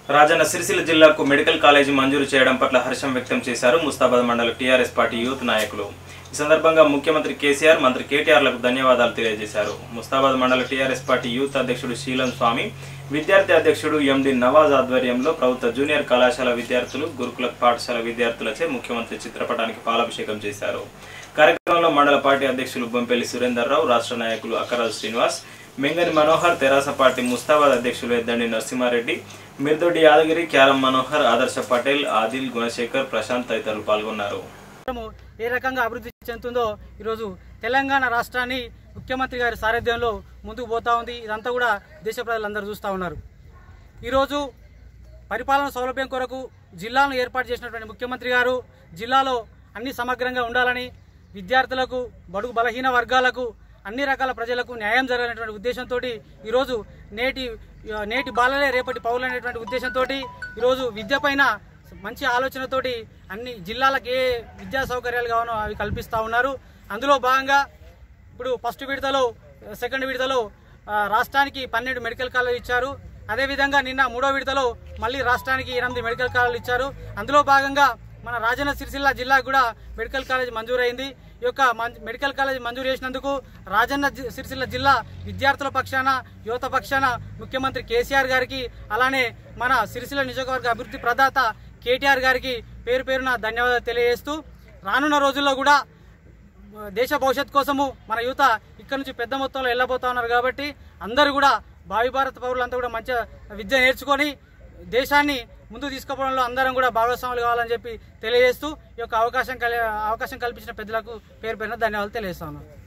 రాజన్న సిరిసిల్ల జిల్లాకు medical college మంజూరు చేయడం పట్ల హర్షం వ్యక్తం చేశారు ముస్తాబాద్ మండల టీఆర్ఎస్ పార్టీ యూత్ నాయకులు ఈ సందర్భంగా ముఖ్యమంత్రి కేసీఆర్ మంత్రి కేటీఆర్లకు ధన్యవాదాలు తెలియజేశారు ముస్తాబాద్ మండల టీఆర్ఎస్ పార్టీ యూత్ అధ్యక్షుడు శీలం స్వామి విద్యార్థి అధ్యక్షుడు ఎండి నవాజ్ ఆధ్వర్యంలో ప్రభుత్వ జూనియర్ కళాశాల విద్యార్థులు గురుకుల పాఠశాల విద్యార్థులచే ముఖ్యమంత్రి చిత్రపటానికి పాలాభిషేకం చేశారు కార్యక్రమంలో మండల పార్టీ అధ్యక్షులు బొంపెల్లి సురేందర్ రావు రాష్ట్ర నాయకులు అక్కరాజు శ్రీనివాస్ మెంగని మనోహర్ తెరాస పార్టీ ముస్తాబాద్ అధ్యక్షులు ఎద్దండి నరసింహారెడ్డి మిర్దొడ్డి యాదగిరి క్యారం మనోహర్ ఆదర్శ పటేల్ ఆదిల్ గుణశేఖర్ ప్రశాంత్ తదితరులు పాల్గొన్నారు రాష్ట్రము ఏ రకంగా అభివృద్ధి చెందుతుందో ఈరోజు తెలంగాణ రాష్ట్రాన్ని ముఖ్యమంత్రి గారి సారథ్యంలో ముందుకు పోతా ఉంది ఇదంతా కూడా దేశ ప్రజలందరూ చూస్తూ ఉన్నారు ఈరోజు పరిపాలన సౌలభ్యం కొరకు జిల్లాను ఏర్పాటు చేసినటువంటి ముఖ్యమంత్రి గారు జిల్లాలో అన్ని సమగ్రంగా ఉండాలని విద్యార్థులకు బడుగు బలహీన వర్గాలకు అన్ని రకాల ప్రజలకు న్యాయం జరగాలనేటువంటి ఉద్దేశంతో ఈరోజు నేటి నేటి బాలలే రేపటి పౌరులు అనేటువంటి ఉద్దేశంతో ఈరోజు విద్య పైన మంచి ఆలోచనతోటి అన్ని జిల్లాలకు ఏ విద్యా సౌకర్యాలు కావాలో అవి కల్పిస్తూ ఉన్నారు అందులో భాగంగా ఇప్పుడు ఫస్ట్ విడతలో సెకండ్ విడతలో ఆ, రాష్ట్రానికి పన్నెండు మెడికల్ కాలేజ్ ఇచ్చారు అదేవిధంగా నిన్న మూడో విడతలో మళ్ళీ రాష్ట్రానికి ఎనిమిది మెడికల్ కాలేజీలు ఇచ్చారు అందులో భాగంగా మన రాజన్న సిరిసిల్ల జిల్లాకు కూడా మెడికల్ కాలేజ్ మంజూరైంది ఈ యొక్క మం- మెడికల్ కాలేజ్ మంజూరు చేసినందుకు రాజన్న జి- సిరిసిల్ల జిల్లా విద్యార్థుల పక్షాన యువత పక్షాన ముఖ్యమంత్రి కేసీఆర్ గారికి అలానే మన సిరిసిల్ల నియోజకవర్గ అభివృద్ధి ప్రదాత కేటీఆర్ గారికి పేరు పేరున ధన్యవాదాలు తెలియజేస్తూ రానున్న రోజుల్లో కూడా దేశ భవిష్యత్ కోసము మన యువత ఇక్కడ నుంచి పెద్ద మొత్తంలో వెళ్ళబోతా ఉన్నారు కాబట్టి అందరూ కూడా భావి భారత పౌరులంతా కూడా మంచి విద్య నేర్చుకొని దేశాన్ని ముందుకు తీసుకుపోవడంలో అందరం కూడా భాగస్వాములు కావాలని చెప్పి తెలియజేస్తూ ఈ యొక్క అవకాశం కలి అవకాశం కల్పించిన పెద్దలకు పేరు పేరున ధన్యవాదాలు తెలియజేస్తా ఉన్నాను